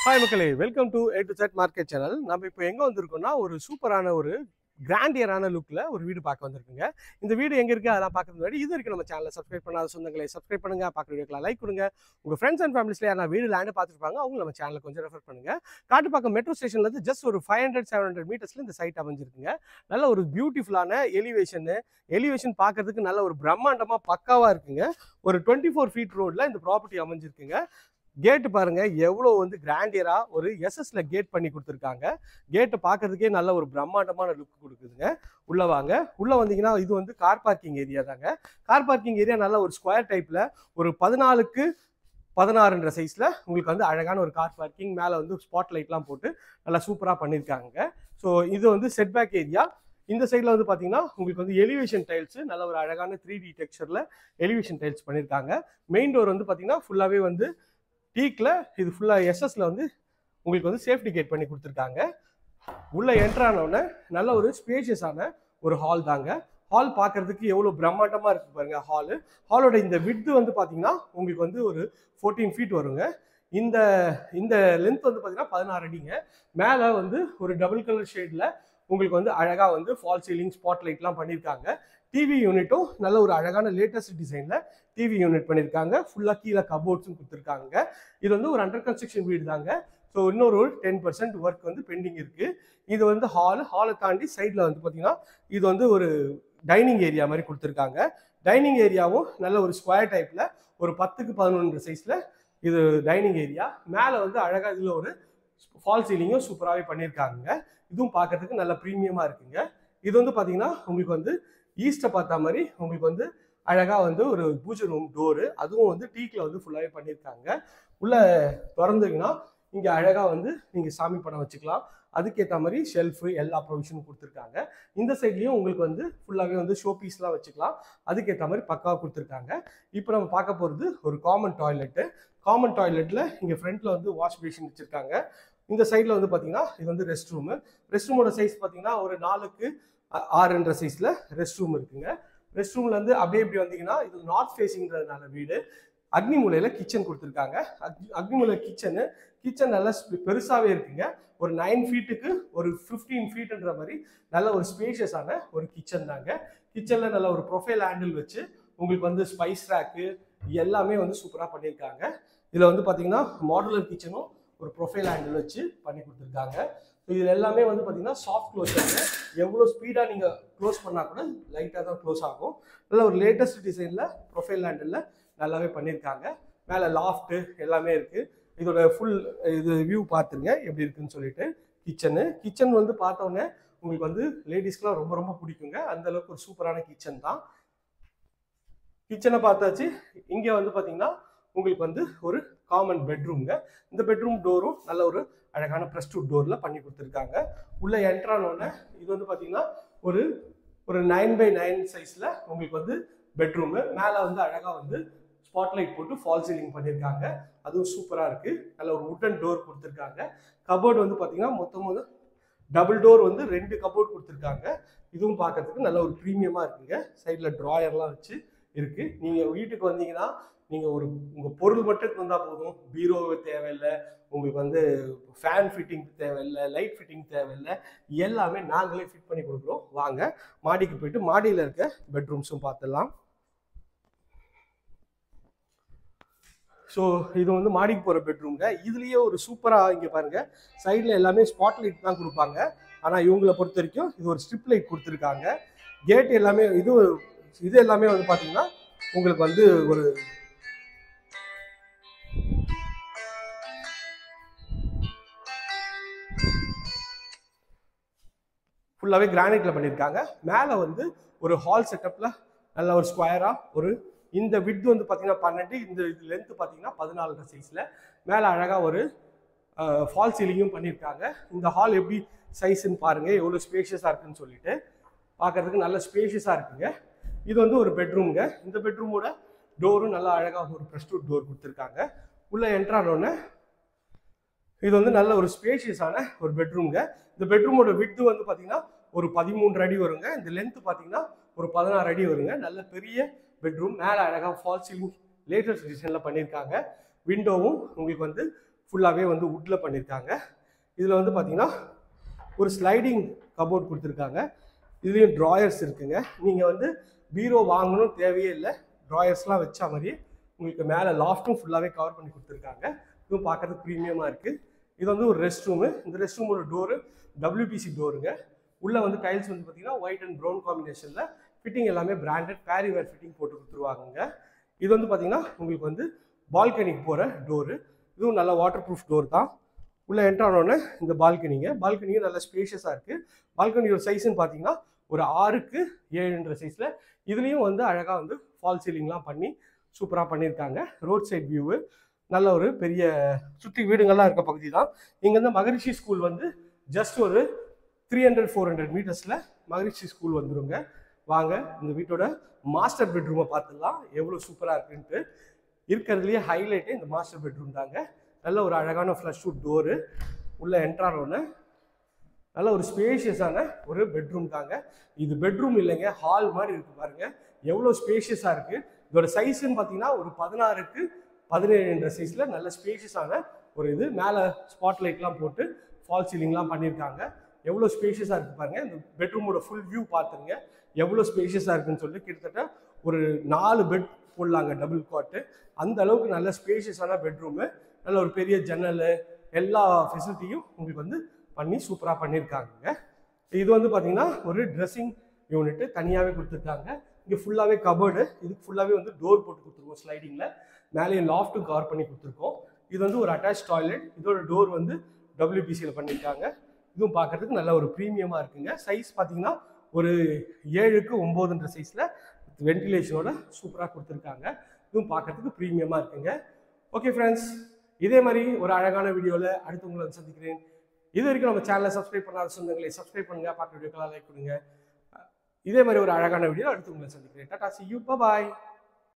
hi மக்களே welcome to A to Z market channel நம்ம இப்போ எங்கே வந்திருக்கோம்னா ஒரு சூப்பரான ஒரு கிராண்டியரான லுக்கில் ஒரு வீடு பார்க்க வந்திருக்குங்க இந்த வீடு எங்கே இருக்குது அதெல்லாம் பார்க்கறது முன்னாடி இது வரைக்கும் நம்ம சேனலை சப்ஸ்கிரைப் பண்ணாத சொந்தங்களை சப்ஸ்கிரைப் பண்ணுங்க பார்க்குற வீடியோக்கெல்லாம் லைக் கொடுங்க உங்கள் ஃப்ரெண்ட்ஸ் அண்ட் ஃபேமிலிஸ்ல யாரா வீடு லேண்டு பார்த்துருப்பாங்க அவங்க நம்ம சேனலை கொஞ்சம் ரெஃபர் பண்ணுங்க காட்டுப்பாக்கம் மெட்ரோ ஸ்டேஷன்லேருந்து ஜஸ்ட் ஒரு ஃபைவ் ஹண்ட்ரட் செவன் ஹண்ட்ரட் மீட்டர்ஸில் இந்த சைட் அமைஞ்சிருக்குங்க நல்ல ஒரு பியூட்டிஃபுல்லான எலிவேஷனு எலிவேஷன் பார்க்கறதுக்கு நல்ல ஒரு பிரம்மாண்டமாக பக்காவாக இருக்குங்க ஒரு டுவெண்ட்டி ஃபோர் ஃபீட் ரோடில் இந்த ப்ராப்பர்ட்டி அமைஞ்சிருக்குங்க கேட்டு பாருங்க எவ்வளோ வந்து கிராண்டியரா ஒரு எஸ்எஸ்ல கேட் பண்ணி கொடுத்துருக்காங்க கேட்டை பார்க்கறதுக்கே நல்ல ஒரு பிரம்மாண்டமான லுக் கொடுக்குதுங்க உள்ள வாங்க உள்ள வந்தீங்கன்னா இது வந்து கார் பார்க்கிங் ஏரியா தாங்க கார் பார்க்கிங் ஏரியா நல்ல ஒரு ஸ்கொயர் டைப்ல ஒரு பதினாலுக்கு பதினாறுன்ற சைஸ்ல உங்களுக்கு வந்து அழகான ஒரு கார் பார்க்கிங் மேலே வந்து ஸ்பாட் லைட்லாம் போட்டு நல்லா சூப்பராக பண்ணியிருக்காங்க ஸோ இது வந்து செட்பேக் ஏரியா இந்த சைடில் வந்து பார்த்தீங்கன்னா உங்களுக்கு வந்து எலிவேஷன் டைல்ஸ் நல்ல ஒரு அழகான த்ரீ டி டெக்ஸ்சரில் எலிவேஷன் டைல்ஸ் பண்ணியிருக்காங்க மெயின் டோர் வந்து பார்த்தீங்கன்னா ஃபுல்லாகவே வந்து டீக்கில் இது ஃபுல்லாக எஸ்எஸ்ல வந்து உங்களுக்கு வந்து சேஃப்டி கேட் பண்ணி கொடுத்துருக்காங்க உள்ளே என்ட்ரானோடனே நல்ல ஒரு ஸ்பேஷியஸான ஒரு ஹால் தாங்க ஹால் பார்க்கறதுக்கு எவ்வளோ பிரம்மாண்டமாக இருக்கு பாருங்க ஹாலு ஹாலோட இந்த விட்து வந்து பார்த்தீங்கன்னா உங்களுக்கு வந்து ஒரு ஃபோர்டீன் ஃபீட் வருங்க இந்த இந்த லென்த் வந்து பார்த்தீங்கன்னா பதினாறு அடிங்க மேலே வந்து ஒரு டபுள் கலர் ஷேடில் உங்களுக்கு வந்து அழகாக வந்து ஃபால் சீலிங் ஸ்பாட் லைட்லாம் பண்ணியிருக்காங்க டிவி யூனிட்டும் நல்ல ஒரு அழகான லேட்டஸ்ட் டிசைனில் டிவி யூனிட் பண்ணியிருக்காங்க ஃபுல்லாக கீழே கபோர்ட்ஸும் கொடுத்துருக்காங்க இது வந்து ஒரு அண்டர் கன்ஸ்ட்ரக்ஷன் வீடு தாங்க ஸோ இன்னொரு ஒரு டென் பர்சன்ட் ஒர்க் வந்து பெண்டிங் இருக்குது இது வந்து ஹால் ஹாலை தாண்டி சைடில் வந்து பார்த்தீங்கன்னா இது வந்து ஒரு டைனிங் ஏரியா மாதிரி கொடுத்துருக்காங்க டைனிங் ஏரியாவும் நல்ல ஒரு ஸ்கொயர் டைப்பில் ஒரு பத்துக்கு பதினொன்று சைஸில் இது டைனிங் ஏரியா மேலே வந்து அழகாக இதில் ஒரு ஃபால் சீலிங்கும் சூப்பராகவே பண்ணியிருக்காங்க இதுவும் பார்க்கறதுக்கு நல்ல ப்ரீமியமாக இருக்குங்க இது வந்து பார்த்தீங்கன்னா உங்களுக்கு வந்து ஈஸ்ட்டை பார்த்த மாதிரி உங்களுக்கு வந்து அழகாக வந்து ஒரு பூஜை ரூம் டோரு அதுவும் வந்து டீக்கில் வந்து ஃபுல்லாகவே பண்ணியிருக்காங்க உள்ளே திறந்தீங்கன்னா இங்கே அழகாக வந்து நீங்கள் சாமி படம் வச்சுக்கலாம் அதுக்கேற்ற மாதிரி ஷெல்ஃபு எல்லா ப்ரொவிஷனும் கொடுத்துருக்காங்க இந்த சைட்லேயும் உங்களுக்கு வந்து ஃபுல்லாகவே வந்து ஷோ பீஸ்லாம் வச்சுக்கலாம் அதுக்கேற்ற மாதிரி பக்காவாக கொடுத்துருக்காங்க இப்போ நம்ம பார்க்க போகிறது ஒரு காமன் டாய்லெட்டு காமன் டாய்லெட்டில் இங்கே ஃப்ரண்ட்டில் வந்து வாஷ் பேஷன் வச்சுருக்காங்க இந்த சைடில் வந்து பார்த்தீங்கன்னா இது வந்து ரெஸ்ட் ரூமு ரெஸ்ட் ரூமோட சைஸ் பார்த்தீங்கன்னா ஒரு நாலுக்கு அ- ஆறுன்ற சைஸில் ரெஸ்ட் ரூம் இருக்குங்க ரெஸ்ட் ரூம்ல இருந்து அப்படியே இப்படி வந்தீங்கன்னா இது நார்த் ஃபேஸிங்கிறதுனால வீடு அக்னிமூலையில கிச்சன் கொடுத்துருக்காங்க அக்னி அக்னிமூலை கிச்சனு கிச்சன் நல்லா ஸ்பெ- பெருசாவே இருக்குங்க ஒரு நைன் ஃபீட்டுக்கு ஒரு ஃபிஃப்டீன் ஃபீட்ன்ற மாதிரி நல்ல ஒரு ஸ்பேஷியஸான ஒரு கிச்சன் தாங்க கிச்சன்ல நல்ல ஒரு ப்ரொஃபைல் ஹேண்டில் வச்சு உங்களுக்கு வந்து ஸ்பைஸ் ரேக்கு எல்லாமே வந்து சூப்பராக பண்ணியிருக்காங்க இதில் வந்து பார்த்தீங்கன்னா மாடுலர் கிச்சனும் ஒரு ப்ரொஃபைல் ஹேண்டில் வச்சு பண்ணி கொடுத்துருக்காங்க ஸோ இதில் எல்லாமே வந்து பார்த்தீங்கன்னா சாஃப்ட் க்ளோஸருங்க எவ்வளோ ஸ்பீடாக நீங்கள் க்ளோஸ் பண்ணால் கூட லைட்டாக தான் க்ளோஸ் ஆகும் நல்ல ஒரு லேட்டஸ்ட் டிசைனில் ப்ரொஃபைல் ஹேண்டில் நல்லாவே பண்ணியிருக்காங்க மேலே லாஃப்ட்டு எல்லாமே இருக்குது இதோட ஃபுல் இது வியூ பார்த்துருங்க எப்படி இருக்குன்னு சொல்லிட்டு கிச்சனு கிச்சன் வந்து பார்த்தோன்னே உங்களுக்கு வந்து லேடிஸ்க்குலாம் ரொம்ப ரொம்ப பிடிக்குங்க அந்த அளவுக்கு ஒரு சூப்பரான கிச்சன் தான் கிச்சனை பார்த்தாச்சு இங்கே வந்து பார்த்தீங்கன்னா உங்களுக்கு வந்து ஒரு காமன் பெட்ரூம்ங்க இந்த பெட்ரூம் டோரும் நல்ல ஒரு அழகான ப்ரெஸ் டூ டோரில் பண்ணி கொடுத்துருக்காங்க உள்ளே என்ட்ரானோடனே இது வந்து பார்த்தீங்கன்னா ஒரு ஒரு நைன் பை நைன் சைஸில் உங்களுக்கு வந்து பெட்ரூமு மேலே வந்து அழகாக வந்து ஸ்பாட்லைட் போட்டு ஃபால் சீலிங் பண்ணியிருக்காங்க அதுவும் சூப்பராக இருக்குது நல்ல ஒரு உட்டன் டோர் கொடுத்துருக்காங்க கபோர்டு வந்து பார்த்தீங்கன்னா மொத்தம் வந்து டபுள் டோர் வந்து ரெண்டு கபோர்ட் கொடுத்துருக்காங்க இதுவும் பார்க்கறதுக்கு நல்ல ஒரு ப்ரீமியமாக இருக்குங்க சைடில் ட்ராயர்லாம் வச்சு இருக்குது நீங்கள் வீட்டுக்கு வந்தீங்கன்னா நீங்கள் ஒரு உங்கள் பொருள் மட்டும் தந்தால் போதும் பீரோ தேவையில்லை உங்களுக்கு வந்து ஃபேன் ஃபிட்டிங் தேவையில்லை லைட் ஃபிட்டிங் தேவையில்லை எல்லாமே நாங்களே ஃபிட் பண்ணி கொடுக்குறோம் வாங்க மாடிக்கு போயிட்டு மாடியில் இருக்க பெட்ரூம்ஸும் பார்த்துடலாம் ஸோ இது வந்து மாடிக்கு போகிற பெட்ரூம்ங்க இதுலேயே ஒரு சூப்பராக இங்கே பாருங்க சைடில் எல்லாமே ஸ்பாட் லைட் தான் கொடுப்பாங்க ஆனால் இவங்களை பொறுத்த வரைக்கும் இது ஒரு ஸ்ட்ரிப் லைட் கொடுத்துருக்காங்க கேட் எல்லாமே இது இது எல்லாமே வந்து பார்த்தீங்கன்னா உங்களுக்கு வந்து ஒரு ஃபுல்லாகவே கிரானைட்டில் பண்ணியிருக்காங்க மேலே வந்து ஒரு ஹால் செட்டப்பில் நல்ல ஒரு ஸ்கொயராக ஒரு இந்த வித் வந்து பார்த்தீங்கன்னா பன்னெண்டு இந்த இது லென்த்து பார்த்தீங்கன்னா பதினாலு சைஸில் மேலே அழகாக ஒரு ஃபால் சீலிங்கும் பண்ணியிருக்காங்க இந்த ஹால் எப்படி சைஸ்ன்னு பாருங்கள் எவ்வளோ ஸ்பேஷியஸாக இருக்குன்னு சொல்லிட்டு பார்க்கறதுக்கு நல்ல ஸ்பேஷியஸாக இருக்குங்க இது வந்து ஒரு பெட்ரூம்ங்க இந்த பெட்ரூமோட டோரும் நல்லா அழகாக ஒரு ப்ரெஸ் டூ டோர் கொடுத்துருக்காங்க உள்ளே என்ட்ரானோடனே இது வந்து நல்ல ஒரு ஸ்பேஷியஸான ஒரு பெட்ரூம்ங்க இந்த பெட்ரூமோட விட்டு வந்து பார்த்தீங்கன்னா ஒரு பதிமூன்று அடி வருங்க இந்த லென்த் பார்த்தீங்கன்னா ஒரு பதினாறு அடி வருங்க நல்ல பெரிய பெட்ரூம் மேலே அழகாக ஃபால் சீலிங் லேட்டஸ்ட் டிசைனில் பண்ணியிருக்காங்க விண்டோவும் உங்களுக்கு வந்து ஃபுல்லாகவே வந்து வுட்டில் பண்ணியிருக்காங்க இதில் வந்து பார்த்தீங்கன்னா ஒரு ஸ்லைடிங் கபோர்ட் கொடுத்துருக்காங்க இதுலேயும் ட்ராயர்ஸ் இருக்குங்க நீங்கள் வந்து பீரோ வாங்கணும் தேவையே இல்லை ட்ராயர்ஸ்லாம் வச்ச மாதிரியே உங்களுக்கு மேலே லாஃப்ட்டும் ஃபுல்லாகவே கவர் பண்ணி கொடுத்துருக்காங்க இதுவும் பார்க்கறதுக்கு ப்ரீமியமாக இருக்குது இது வந்து ஒரு ரெஸ்ட் ரூமு இந்த ரெஸ்ட் ரூமோட டோரு டபிள்யூபிசி டோருங்க உள்ளே வந்து டைல்ஸ் வந்து பார்த்தீங்கன்னா ஒயிட் அண்ட் ப்ரௌன் காம்பினேஷனில் ஃபிட்டிங் எல்லாமே பிராண்டட் பேரிவேர் ஃபிட்டிங் போட்டு கொடுத்துருவாங்கங்க இது வந்து பார்த்தீங்கன்னா உங்களுக்கு வந்து பால்கனிக்கு போகிற டோரு இதுவும் நல்ல வாட்டர் ப்ரூஃப் டோர் தான் உள்ளே என்ட்ரு ஆனோடனே இந்த பால்கனிங்க பால்கனியும் நல்ல ஸ்பேஷியஸாக இருக்குது பால்கனியோட சைஸ்ன்னு பார்த்தீங்கன்னா ஒரு ஆறுக்கு ஏழுன்ற சைஸில் இதுலேயும் வந்து அழகாக வந்து ஃபால் சீலிங்லாம் பண்ணி சூப்பராக பண்ணியிருக்காங்க ரோட் சைட் வியூவு நல்ல ஒரு பெரிய சுற்றி வீடுங்கள்லாம் இருக்க பகுதி தான் இங்கேருந்து மகரிஷி ஸ்கூல் வந்து ஜஸ்ட் ஒரு த்ரீ ஹண்ட்ரட் ஃபோர் ஹண்ட்ரட் மீட்டர்ஸில் மகரிஷி ஸ்கூல் வந்துருங்க வாங்க இந்த வீட்டோட மாஸ்டர் பெட்ரூமை பார்த்துடலாம் எவ்வளோ சூப்பராக இருக்குன்ட்டு இருக்கிறதுலையே ஹைலைட்டே இந்த மாஸ்டர் பெட்ரூம் தாங்க நல்ல ஒரு அழகான ஃப்ளஷ் வுட் டோரு உள்ளே என்ட்ரானோடனே நல்ல ஒரு ஸ்பேஷியஸான ஒரு பெட்ரூம் தாங்க இது பெட்ரூம் இல்லைங்க ஹால் மாதிரி இருக்கு பாருங்க எவ்வளோ ஸ்பேஷியஸாக இருக்கு இதோட சைஸ்ன்னு பார்த்தீங்கன்னா ஒரு பதினாறுக்கு பதினேழுன்ற சைஸில் நல்ல ஸ்பேஷியஸான ஒரு இது மேலே ஸ்பாட் லைட்லாம் போட்டு ஃபால் சீலிங்லாம் பண்ணியிருக்காங்க எவ்வளோ ஸ்பேஷியஸாக இருக்கு பாருங்க இந்த பெட்ரூமோட ஃபுல் வியூ பார்த்துருங்க எவ்வளோ ஸ்பேஷியஸாக இருக்குன்னு சொல்லிட்டு கிட்டத்தட்ட ஒரு நாலு பெட் போடலாங்க டபுள் காட்டு அந்த அளவுக்கு நல்ல ஸ்பேஷியஸான பெட்ரூமு நல்ல ஒரு பெரிய ஜன்னல் எல்லா ஃபெசிலிட்டியும் உங்களுக்கு வந்து பண்ணி சூப்பராக பண்ணியிருக்காங்க இது வந்து பார்த்தீங்கன்னா ஒரு ட்ரெஸ்ஸிங் யூனிட்டு தனியாகவே கொடுத்துருக்காங்க இங்கே ஃபுல்லாகவே கபோர்டு இதுக்கு ஃபுல்லாகவே வந்து டோர் போட்டு கொடுத்துருக்கோம் ஸ்லைடிங்கில் மேலேயே லாஃப்ட்டும் கவர் பண்ணி கொடுத்துருக்கோம் இது வந்து ஒரு அட்டாச் டாய்லெட் இதோட டோர் வந்து டபிள்யூபிசியில் பண்ணியிருக்காங்க இதுவும் பார்க்கறதுக்கு நல்ல ஒரு ப்ரீமியமாக இருக்குங்க சைஸ் பார்த்தீங்கன்னா ஒரு ஏழுக்கு ஒம்போதுன்ற சைஸில் வென்டிலேஷனோட சூப்பராக கொடுத்துருக்காங்க இதுவும் பார்க்கறதுக்கு ப்ரீமியமாக இருக்குங்க ஓகே ஃப்ரெண்ட்ஸ் இதே மாதிரி ஒரு அழகான வீடியோவில் அடுத்து உங்களை வந்து சந்திக்கிறேன் இது வரைக்கும் நம்ம சேனலை சப்ஸ்கிரைப் பண்ணாத சொந்தங்களை சப்ஸ்கிரைப் பண்ணுங்க பார்க்குற வீடியோக்கெல்லாம் லைக் பண்ணுங்க இதே மாதிரி ஒரு அழகான வீடியோ அடுத்து உங்களை சந்திக்கிறேன் டாடா சி யூ பாய்